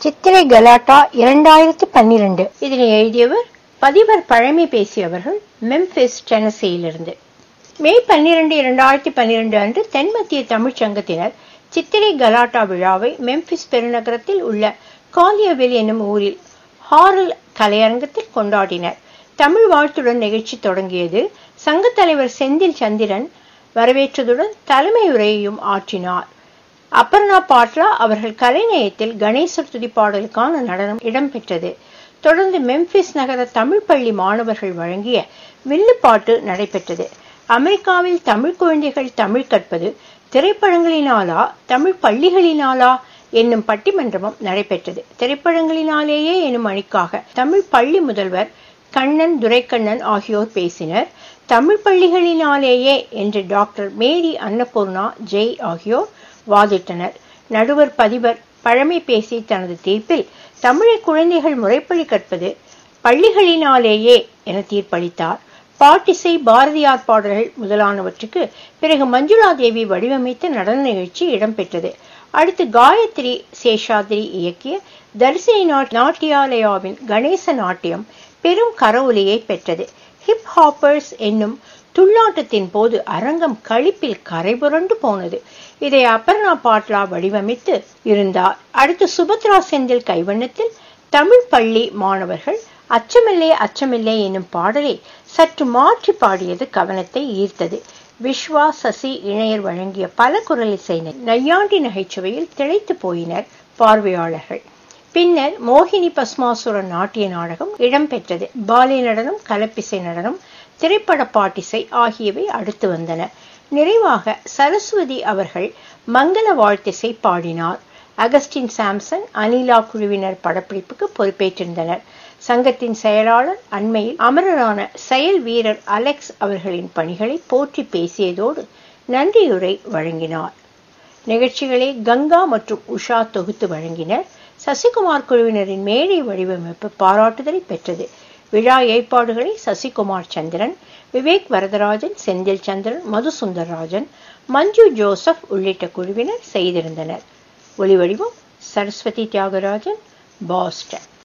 சித்திரை கலாட்டா இரண்டாயிரத்தி பன்னிரண்டு இதனை எழுதியவர் பதிவர் பழமை பேசியவர்கள் மெம்பிஸ் டெனசியிலிருந்து மே பன்னிரண்டு இரண்டாயிரத்தி பன்னிரண்டு அன்று தென்மத்திய தமிழ்ச் சங்கத்தினர் சித்திரை கலாட்டா விழாவை மெம்பிஸ் பெருநகரத்தில் உள்ள காலியவில் என்னும் ஊரில் ஹாரல் கலையரங்கத்தில் கொண்டாடினர் தமிழ் வாழ்த்துடன் நிகழ்ச்சி தொடங்கியது சங்கத் தலைவர் செந்தில் சந்திரன் வரவேற்றதுடன் தலைமை உரையையும் ஆற்றினார் அப்பர்ணா பாட்லா அவர்கள் கலைநயத்தில் கணேசர் துதிப்பாடலுக்கான நடனம் இடம்பெற்றது தொடர்ந்து மெம்பிஸ் நகர தமிழ் பள்ளி மாணவர்கள் வழங்கிய வில்லுப்பாட்டு நடைபெற்றது அமெரிக்காவில் தமிழ் குழந்தைகள் தமிழ் கற்பது திரைப்படங்களினாலா தமிழ் பள்ளிகளினாலா என்னும் பட்டிமன்றமும் நடைபெற்றது திரைப்படங்களினாலேயே எனும் அணிக்காக தமிழ் பள்ளி முதல்வர் கண்ணன் துரைக்கண்ணன் ஆகியோர் பேசினர் தமிழ் பள்ளிகளினாலேயே என்று டாக்டர் மேரி அன்னபூர்ணா ஜெய் ஆகியோர் வாதிட்டனர் நடுவர் பதிவர் பழமை பேசி தனது தீர்ப்பில் தமிழை குழந்தைகள் முறைப்படி கற்பது பள்ளிகளினாலேயே என தீர்ப்பளித்தார் பாட்டிசை பாரதியார் பாடல்கள் முதலானவற்றுக்கு பிறகு மஞ்சுளா தேவி வடிவமைத்த நடன நிகழ்ச்சி இடம்பெற்றது அடுத்து காயத்ரி சேஷாத்ரி இயக்கிய தரிசினி நாட்டியாலயாவின் கணேச நாட்டியம் பெரும் கரவொலியை பெற்றது ஹிப் ஹாப்பர்ஸ் என்னும் துள்ளாட்டத்தின் போது அரங்கம் களிப்பில் கரைபுரண்டு போனது இதை அப்பர்ணா பாட்லா வடிவமைத்து இருந்தார் அடுத்து சுபத்ரா செந்தில் கைவண்ணத்தில் தமிழ் பள்ளி மாணவர்கள் அச்சமில்லை அச்சமில்லை என்னும் பாடலை சற்று மாற்றி பாடியது கவனத்தை ஈர்த்தது விஸ்வா சசி இணையர் வழங்கிய பல குரலிசை நையாண்டி நகைச்சுவையில் திளைத்து போயினர் பார்வையாளர்கள் பின்னர் மோகினி பஸ்மாசுர நாட்டிய நாடகம் இடம்பெற்றது பாலை நடனம் கலப்பிசை நடனம் திரைப்பட பாட்டிசை ஆகியவை அடுத்து வந்தன நிறைவாக சரஸ்வதி அவர்கள் மங்கள வாழ்த்திசை பாடினார் அகஸ்டின் சாம்சன் அனிலா குழுவினர் படப்பிடிப்புக்கு பொறுப்பேற்றிருந்தனர் சங்கத்தின் செயலாளர் அண்மையில் அமரரான செயல் வீரர் அலெக்ஸ் அவர்களின் பணிகளை போற்றி பேசியதோடு நன்றியுரை வழங்கினார் நிகழ்ச்சிகளை கங்கா மற்றும் உஷா தொகுத்து வழங்கினர் சசிகுமார் குழுவினரின் மேடை வடிவமைப்பு பாராட்டுதலை பெற்றது விழா ஏற்பாடுகளை சசிகுமார் சந்திரன் விவேக் வரதராஜன் செந்தில் சந்திரன் மதுசுந்தரராஜன் மஞ்சு ஜோசப் உள்ளிட்ட குழுவினர் செய்திருந்தனர் ஒலிவடிவம் சரஸ்வதி தியாகராஜன் பாஸ்டன்